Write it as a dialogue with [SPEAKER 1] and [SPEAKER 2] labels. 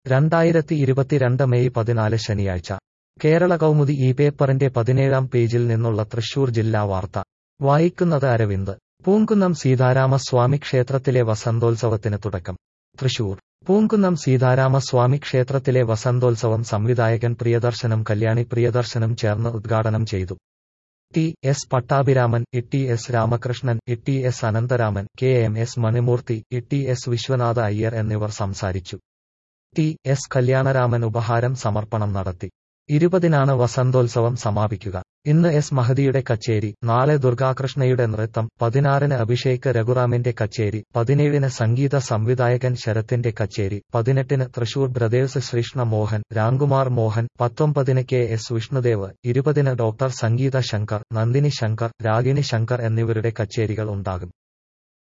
[SPEAKER 1] രണ്ടായിരത്തി ഇരുപത്തിരണ്ട് മെയ് പതിനാല് ശനിയാഴ്ച കേരള കൗമുദി ഈ പേപ്പറിന്റെ പതിനേഴാം പേജിൽ നിന്നുള്ള തൃശൂർ ജില്ലാ വാർത്ത വായിക്കുന്നത് അരവിന്ദ് പൂങ്കുന്നം സീതാരാമസ്വാമി ക്ഷേത്രത്തിലെ വസന്തോത്സവത്തിന് തുടക്കം തൃശൂർ പൂങ്കുന്നം സീതാരാമസ്വാമി ക്ഷേത്രത്തിലെ വസന്തോത്സവം സംവിധായകൻ പ്രിയദർശനം കല്യാണി പ്രിയദർശനം ചേർന്ന് ഉദ്ഘാടനം ചെയ്തു T S Pattabhiraman E T S Ramakrishnan E T S Anantharaman K M S Manimoorthy E T S Viswanatha Iyer എന്നിവർ സംസാരിച്ചു ടി എസ് കല്യാണരാമൻ ഉപഹാരം സമർപ്പണം നടത്തി ഇരുപതിനാണ് വസന്തോത്സവം സമാപിക്കുക ഇന്ന് എസ് മഹദിയുടെ കച്ചേരി നാളെ ദുർഗാകൃഷ്ണയുടെ നൃത്തം പതിനാറിന് അഭിഷേക് രഘുറാമിന്റെ കച്ചേരി പതിനേഴിന് സംഗീത സംവിധായകൻ ശരത്തിന്റെ കച്ചേരി പതിനെട്ടിന് തൃശൂർ ബ്രദേഴ്സ് ശ്രീഷ്ണ മോഹൻ രാംകുമാർ മോഹൻ പത്തൊമ്പതിന് കെ എസ് വിഷ്ണുദേവ് ഇരുപതിന് ഡോക്ടർ സംഗീത ശങ്കർ നന്ദിനി ശങ്കർ രാഗിണി ശങ്കർ എന്നിവരുടെ കച്ചേരികൾ ഉണ്ടാകും